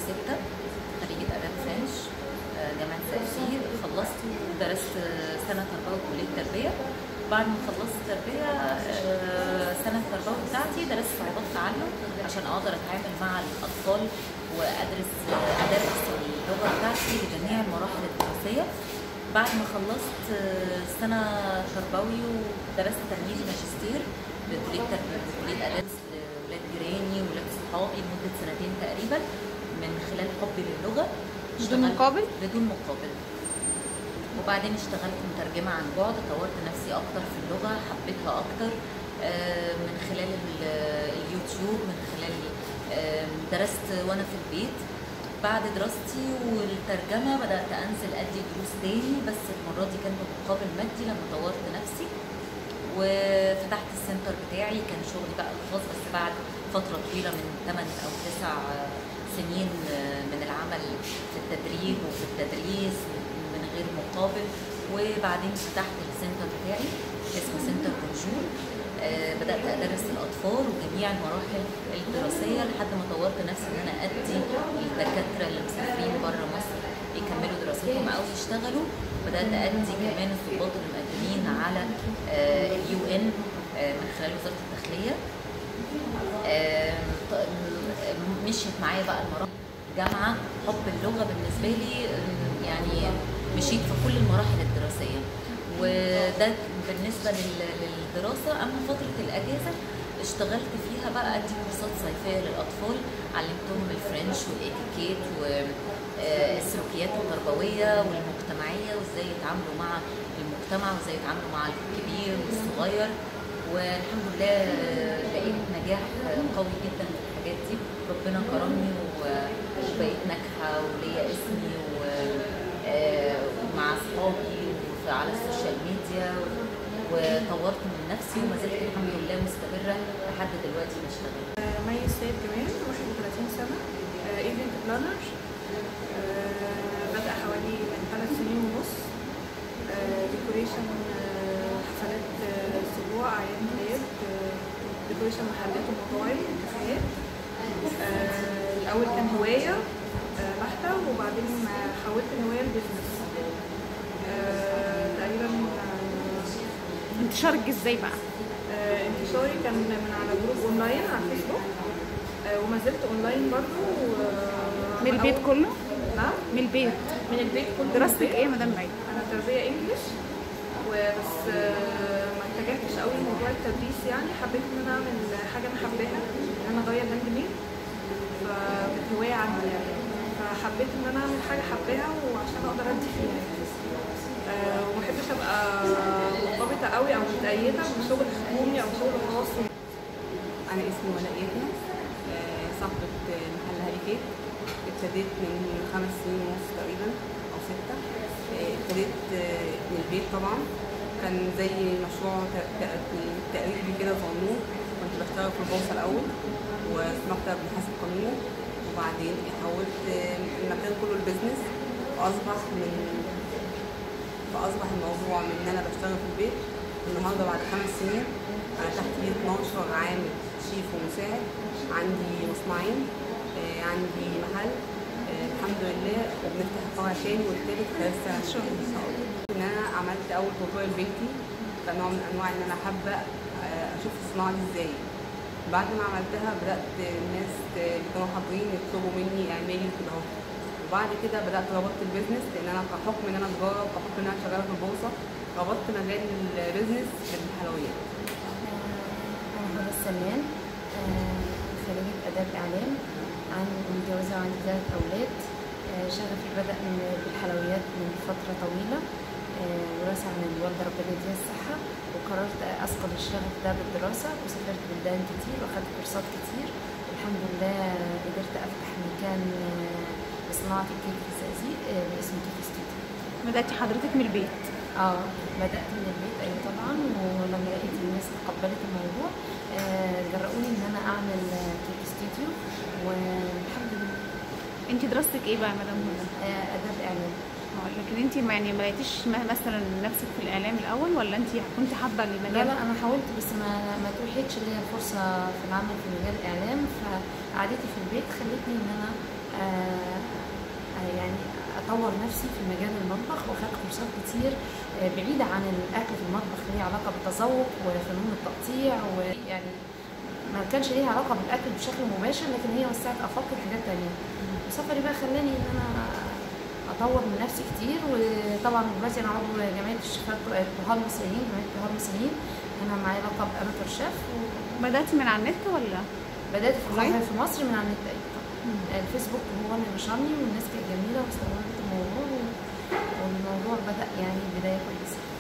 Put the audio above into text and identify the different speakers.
Speaker 1: 2006 خريجة آداب فرنش آه، جامعة زقازيق خلصت درست سنة تربوي وكلية تربية بعد ما خلصت تربية آه، سنة التربوي بتاعتي درست صعوبات تعلم عشان أقدر أتعامل مع الأطفال وأدرس آه، أدرس اللغة بتاعتي لجميع المراحل الدراسية بعد ما خلصت آه، سنة تربوي ودرست تمهيدي ماجستير بكلية تربية بكلية آداب لولاد جيراني وولاد صحابي لمدة سنتين تقريبا من خلال حبي للغة
Speaker 2: بدون
Speaker 1: اشتغلت-
Speaker 2: مقابل؟
Speaker 1: بدون مقابل وبعدين اشتغلت مترجمة عن بعد طورت نفسي أكتر في اللغة حبيتها أكتر آه، من خلال ال- اليوتيوب من خلال آه، درست وأنا في البيت بعد دراستي والترجمة بدأت أنزل أدي دروس تاني بس المرة دي كان بمقابل مادي لما طورت نفسي وفتحت السنتر بتاعي كان شغلي بقى الخاص بس بعد فترة طويلة من 8 أو 9 سنين من العمل في التدريب وفي التدريس من غير مقابل وبعدين فتحت السنتر بتاعي اسمه سنتر بونجور آه، بدأت أدرس الأطفال وجميع المراحل الدراسية لحد ما طورت نفسي إن أنا أدي الدكاترة اللي مسافرين بره مصر يكملوا دراستهم أو يشتغلوا بدأت أدي كمان الضباط اللي مقدمين على اليو ان من خلال وزارة الداخلية آم، ط- م- مشيت معايا بقى المراحل جامعة حب اللغة بالنسبة لي آم، يعني مشيت في كل المراحل الدراسية وده بالنسبة لل- للدراسة أما فترة الأجازة اشتغلت فيها بقى أدي كورسات صيفية للأطفال علمتهم الفرنش والإتيكيت والسلوكيات التربوية والمجتمعية وإزاي يتعاملوا مع المجتمع وإزاي يتعاملوا مع الكبير والصغير والحمد لله لقيت نجاح قوي جدا في الحاجات دي ربنا كرمني و- وبقيت ناجحة وليا اسمي و- آه، ومع أصحابي وفي- على السوشيال ميديا وطورت من نفسي وما زلت الحمد لله مستمرة لحد دلوقتي بشتغل
Speaker 3: مي السيد جمال 31 سنة ايفنت بلانر بدأ حوالي من ثلاث سنين ونص ديكوريشن حفلات آه، اسبوع اعياد ميلاد ديكوريشن محلات ومطاعم وكافيهات آه، الاول كان هواية آه، بحتة وبعدين آه، حولت الهواية لبزنس آه، تقريبا آه،
Speaker 2: انتشارك ازاي بقى
Speaker 3: آه، انتشاري كان من على جروب اونلاين على الفيسبوك آه، وما زلت اونلاين برضو آه،
Speaker 2: من البيت
Speaker 3: أول-
Speaker 2: كله
Speaker 3: نعم
Speaker 2: من البيت
Speaker 3: من البيت كله
Speaker 2: دراستك
Speaker 3: من البيت.
Speaker 2: ايه يا مدام مي
Speaker 3: انا تربيه انجلش وبس آه، ما اتجهتش قوي لموضوع التدريس يعني حبيت ان انا اعمل حاجه انا حباها ان انا اغير هاند ميد فكانت هوايه عندي يعني فحبيت ان انا اعمل حاجه حباها وعشان اقدر ادي فيها يعني آه، وما بحبش ابقى مرتبطه قوي او متقيده بشغل حكومي او شغل خاص
Speaker 4: أنا اسمي ولاء يحيى آه، صاحبة آه، محل هاري كيك ابتديت من خمس سنين ونص تقريبا أو ستة آه، ابتديت آه، من البيت طبعا كان زي مشروع ت- ت- تقريبي كده صغنون كنت بشتغل في البورصة الأول وفي مكتب محاسب قانوني وبعدين حولت آه، المكان كله البيزنس وأصبح من فأصبح الموضوع من إن أنا بشتغل في البيت النهارده بعد خمس سنين أنا تحت إيد 12 عامل شيف ومساعد عندي مصنعين آه، عندي محل آه، الحمد لله وبنفتح فرع تاني والتالت خلال سنة إن شاء الله إن أنا عملت أول بروفايل لبنتي كنوع من أنواع إن أنا حابة آه، أشوف الصناعة دي إزاي بعد ما عملتها بدأت الناس اللي كانوا حاضرين يطلبوا مني اعملي كده اهو وبعد كده بدأت ربطت البيزنس لأن أنا كحكم إن أنا تجارة وكحكم إن أنا شغالة في البورصة ربطت مجال البيزنس بالحلويات
Speaker 5: أنا هدى السمان آه، خريجة آداب إعلام عندي متجوزة وعندي ثلاث أولاد آه، شغفي بدأ من بالحلويات من فترة طويلة آه، وراثة عن الوالدة ربنا يديها الصحة وقررت أثقل الشغف ده بالدراسة وسافرت بلدان كتير وأخدت كورسات كتير والحمد لله قدرت أفتح مكان آه، لصناعة الكيك في الزقازيق آه، باسمه كيك ستوديو
Speaker 2: بداتي حضرتك من البيت
Speaker 5: اه بدأت من البيت ايوه طبعا ولما لقيت الناس تقبلت الموضوع آه جرؤوني ان انا اعمل آه، كيك استوديو والحمد لله
Speaker 2: انت دراستك ايه بقى يا مدام هدى
Speaker 5: آه اداب اعلام
Speaker 2: اه لكن انت ما يعني ما لقيتيش م- مثلا نفسك في الاعلام الاول ولا انت كنت حابه
Speaker 5: لا
Speaker 2: المجال
Speaker 5: لا انا حاولت بس ما ما توحيتش ليا الفرصه في العمل في مجال الاعلام فقعدتي في البيت خلتني ان انا آه، آه، يعني اطور نفسي في مجال المطبخ واخدت كورسات كتير آه، بعيده عن الاكل في المطبخ ليها علاقه بالتذوق وفنون التقطيع ويعني ما كانش ليها علاقه بالاكل بشكل مباشر لكن هي وسعت افاقي لحاجات تانية وسفري بقى خلاني ان انا اطور من نفسي كتير وطبعا دلوقتي انا عضو جمعيه الشيفات الطهاه المصريين جمعيه الطهاه المصريين انا معايا لقب اماتور شيف
Speaker 2: بداتي من على النت ولا
Speaker 5: وبدات في
Speaker 2: أونلاين؟
Speaker 5: القاهره في مصر من على النت أيوة طبعاً. الفيسبوك هو اللي نشرني والناس كانت جميله واستغربت الموضوع و- والموضوع بدا يعني بدايه كويسه